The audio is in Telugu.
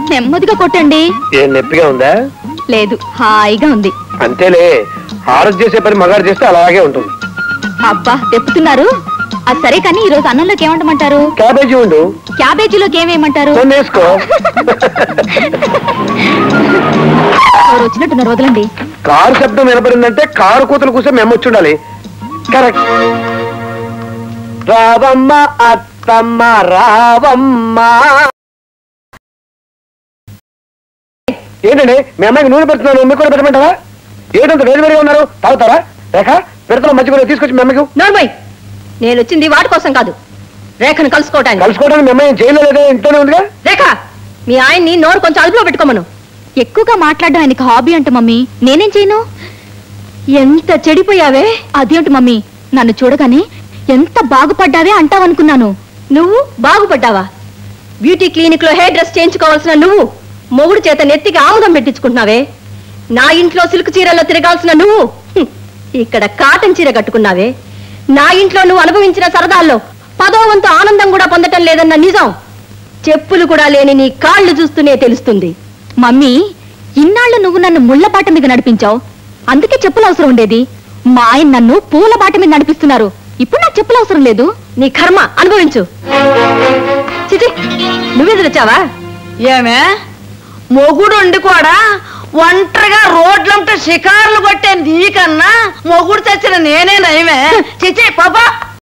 నెమ్మదిగా కొట్టండి ఏం నొప్పిగా ఉందా లేదు హాయిగా ఉంది అంతేలే ఆరోగ్య చేసే పని మగాడు చేస్తే అలాగే ఉంటుంది అబ్బా తెప్పుతున్నారు అది సరే కానీ ఈ రోజు అన్నంలోకి ఏమంటమంటారు క్యాబేజీ ఉండు క్యాబేజీలోకి ఏమేయమంటారు కొన్ని వేసుకో ఎవరు వచ్చినట్టున్నారు వదలండి కారు శబ్దం వినపడిందంటే కారు కూతురు కూసే మేము వచ్చి ఉండాలి కరెక్ట్ రావమ్మ అత్తమ్మ రావమ్మ ఏంటండి మీ అమ్మాయికి నూనె పెడుతున్నాను మీకు కూడా పెట్టమంటారా ఏంటంత వేరు వేరుగా ఉన్నారు తాగుతారా రేఖ పెడతాను మంచి కూడా తీసుకొచ్చి మీ అమ్మకి నోర్మయ్ నేను వచ్చింది వాటి కోసం కాదు రేఖను కలుసుకోవటానికి కలుసుకోవడానికి మీ అమ్మాయి జైల్లో లేదా ఇంట్లోనే ఉందిగా రేఖ మీ ఆయన్ని నోరు కొంచెం అదుపులో పెట్టుకోమను ఎక్కువగా మాట్లాడడం ఆయనకి హాబీ అంట మమ్మీ నేనేం చేయను ఎంత చెడిపోయావే అదేంటి మమ్మీ నన్ను చూడగానే ఎంత బాగుపడ్డావే అంటావనుకున్నాను నువ్వు బాగుపడ్డావా బ్యూటీ క్లినిక్ లో హెయిర్ డ్రెస్ చేయించుకోవాల్సిన నువ్వు మొగుడు చేత నెత్తికి ఆముదం పెట్టించుకుంటున్నావే నా ఇంట్లో సిల్క్ చీరల్లో తిరగాల్సిన నువ్వు హ్మ్, ఇక్కడ కాటన్ చీర కట్టుకున్నావే నా ఇంట్లో నువ్వు అనుభవించిన సరదాల్లో పదో వంతు ఆనందం కూడా పొందటం లేదన్న నిజం చెప్పులు కూడా లేని నీ కాళ్ళు చూస్తూనే తెలుస్తుంది మమ్మీ ఇన్నాళ్ళు నువ్వు నన్ను ముళ్ళ బాట మీద నడిపించావు అందుకే చెప్పులు అవసరం ఉండేది మా ఆయన నన్ను పూల బాట మీద నడిపిస్తున్నారు ఇప్పుడు నాకు చెప్పులు అవసరం లేదు నీ కర్మ అనుభవించు చిచి నువ్వెదురొచ్చావా ఏమే మొగుడు ఉండి కూడా ఒంటరిగా రోడ్లంట షికార్లు కొట్టే నీకన్నా మొగుడు చచ్చిన నేనే నయమే చిచి పాపా